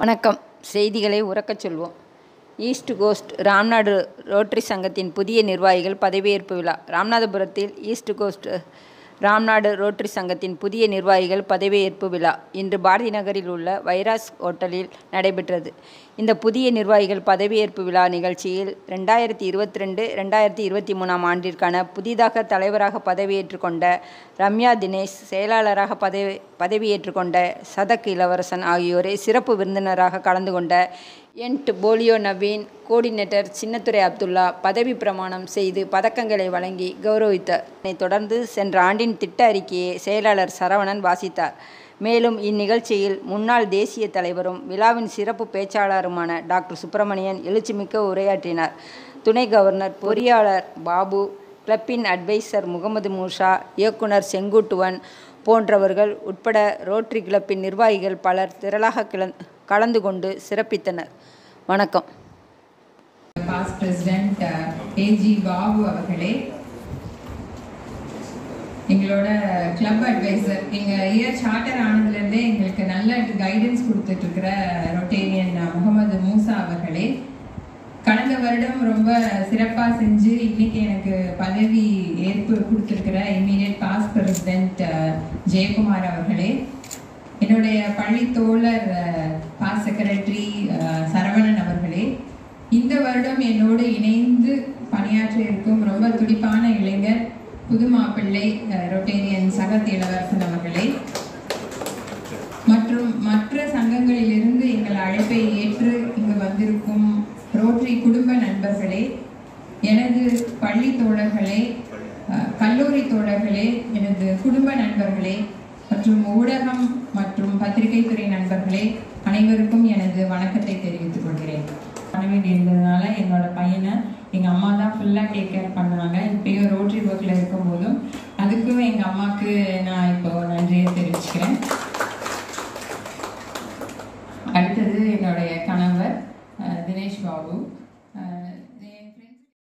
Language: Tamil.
வணக்கம் செய்திகளை உறக்கச் சொல்வோம் ஈஸ்ட் கோஸ்ட் ராம்நாடு ரோட்டரி சங்கத்தின் புதிய நிர்வாகிகள் பதவியேற்பு விழா ராமநாதபுரத்தில் ஈஸ்ட் கோஸ்ட் ராம்நாடு ரோட்டரி சங்கத்தின் புதிய நிர்வாகிகள் பதவியேற்பு விழா இன்று பாரதி நகரில் உள்ள வைராஸ் ஹோட்டலில் நடைபெற்றது இந்த புதிய நிர்வாகிகள் பதவியேற்பு விழா நிகழ்ச்சியில் ரெண்டாயிரத்தி இருபத்தி ரெண்டு ரெண்டாயிரத்தி இருபத்தி மூணாம் ஆண்டிற்கான புதிதாக தலைவராக பதவியேற்றுக் கொண்ட ரம்யா தினேஷ் செயலாளராக பதவி பதவியேற்றுக் கொண்ட சதக் இளவரசன் ஆகியோரை சிறப்பு விருந்தினராக கலந்து கொண்ட end polio now coordinator Chinnathurai Abdullah பதவி பிரமாணம் செய்து பதக்கங்களை வழங்கி கௌரவித்தார் இதனைத் தொடர்ந்து சென்ற ஆண்டின் திட்ட அறிக்கையை செயலாளர் சரவணன் வாசித்தார் மேலும் இந்நிகழ்ச்சியில் முன்னாள் தேசிய தலைவரும் விழாவின் சிறப்பு பேச்சாளருமான டாக்டர் சுப்பிரமணியன் எழுச்சிமிக்க உரையாற்றினார் துணை கவர்னர் பொறியாளர் பாபு கிளப்பின் அட்வைசர் முகமது மூஷா இயக்குனர் செங்குட்டுவன் போன்றவர்கள் உட்பட ரோட்டரி கிளப்பின் நிர்வாகிகள் பலர் திரளாக கிளந் கலந்து கொண்டு சிறப்பித்தனர் வணக்கம் பாஸ்ட் பிரசிடென்ட் ஏஜி பாபு அவர்களே எங்களோட கிளப் அட்வைசர் எங்க இயர் சார்ட்டர் ஆனதுலேருந்தே எங்களுக்கு நல்ல கைடன்ஸ் கொடுத்துட்டு இருக்கிற ரொட்டேரியன் முகமது மூசா அவர்களே கடந்த வருடம் ரொம்ப சிறப்பாக செஞ்சு இன்னைக்கு எனக்கு பதவி ஏற்பு கொடுத்துருக்கிற இமீடியட் பாஸ் பிரசிடென்ட் ஜெயக்குமார் அவர்களே என்னுடைய பள்ளி தோழர் பாஸ் செக்ரட்டரி சரவணன் அவர்களே இந்த வருடம் என்னோடு இணைந்து பணியாற்ற இருக்கும் ரொம்ப துடிப்பான இளைஞர் புது மாப்பிள்ளை ரொட்டேரியன் சகத் இளவரசன் அவர்களே மற்றும் மற்ற சங்கங்களிலிருந்து எங்கள் அழைப்பை ஏற்று இங்கு வந்திருக்கும் ரோட்டரி குடும்ப நண்பர்களே எனது பள்ளி தோழர்களே கல்லூரி தோழர்களே எனது குடும்ப நண்பர்களே மற்றும் ஊடகம் மற்றும் பத்திரிகை துறை நண்பர்களே அனைவருக்கும் எனது வணக்கத்தை தெரிவித்துக் கொள்கிறேன் பண்ண வேண்டியிருந்ததுனால என்னோட பையனை எங்கள் அம்மா தான் ஃபுல்லாக டேக் கேர் பண்ணாங்க இப்பயும் ரோட்டரி ஒர்க்கில் இருக்கும்போதும் அதுக்கும் எங்கள் அம்மாவுக்கு நான் இப்போ நன்றியை தெரிவிச்சுக்கிறேன் அடுத்தது என்னுடைய கணவர் தினேஷ் பாபு